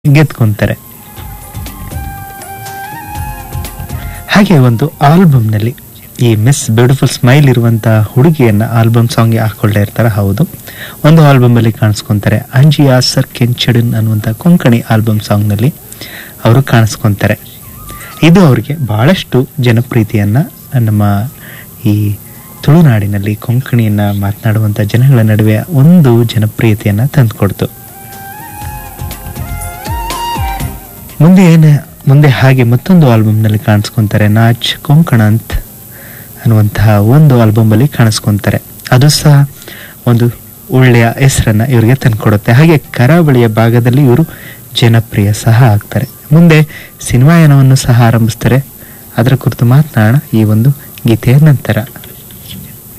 ಗೆದ್ಕೊಂತಾರೆ ಹಾಗೆ ಒಂದು ಆಲ್ಬಮ್ನಲ್ಲಿ ಈ ಮಿಸ್ ಬ್ಯೂಟಿಫುಲ್ ಸ್ಮೈಲ್ ಇರುವಂತಹ ಹುಡುಗಿಯನ್ನ ಆಲ್ಬಮ್ ಸಾಂಗ್ಗೆ ಹಾಕೊಳ್ತಾ ಇರ್ತಾರೆ ಹೌದು ಒಂದು ಆಲ್ಬಮ್ ಅಲ್ಲಿ ಕಾಣಿಸ್ಕೊಂತಾರೆ ಅಂಜಿಯಾ ಸರ್ ಕೆಂಚಡನ್ ಅನ್ನುವಂಥ ಕೊಂಕಣಿ ಆಲ್ಬಮ್ ಸಾಂಗ್ನಲ್ಲಿ ಅವರು ಕಾಣಿಸ್ಕೊಂತಾರೆ ಇದು ಅವರಿಗೆ ಬಹಳಷ್ಟು ಜನಪ್ರೀತಿಯನ್ನ ನಮ್ಮ ಈ ತುಳುನಾಡಿನಲ್ಲಿ ಕೊಂಕಣಿಯನ್ನ ಮಾತನಾಡುವಂಥ ಜನಗಳ ನಡುವೆ ಒಂದು ಜನಪ್ರಿಯತೆಯನ್ನ ತಂದುಕೊಡ್ತು ಮುಂದೆ ಏನ ಮುಂದೆ ಹಾಗೆ ಮತ್ತೊಂದು ಆಲ್ಬಮ್ನಲ್ಲಿ ಕಾಣಿಸ್ಕೊಂತಾರೆ ನಾಚ್ ಕೊಂಕಣಂತ್ ಅನ್ನುವಂತಹ ಒಂದು ಆಲ್ಬಮ್ ಅಲ್ಲಿ ಕಾಣಿಸ್ಕೊಂತಾರೆ ಅದು ಸಹ ಒಂದು ಒಳ್ಳೆಯ ಹೆಸರನ್ನ ಇವರಿಗೆ ತಂದುಕೊಡುತ್ತೆ ಹಾಗೆ ಕರಾವಳಿಯ ಭಾಗದಲ್ಲಿ ಇವರು ಜನಪ್ರಿಯ ಸಹ ಆಗ್ತಾರೆ ಮುಂದೆ ಸಿನಿಮಾಯನವನ್ನು ಸಹ ಆರಂಭಿಸ್ತಾರೆ ಅದರ ಕುರಿತು ಮಾತನಾಡೋಣ ಈ ಒಂದು ಗೀತೆಯ ನಂತರ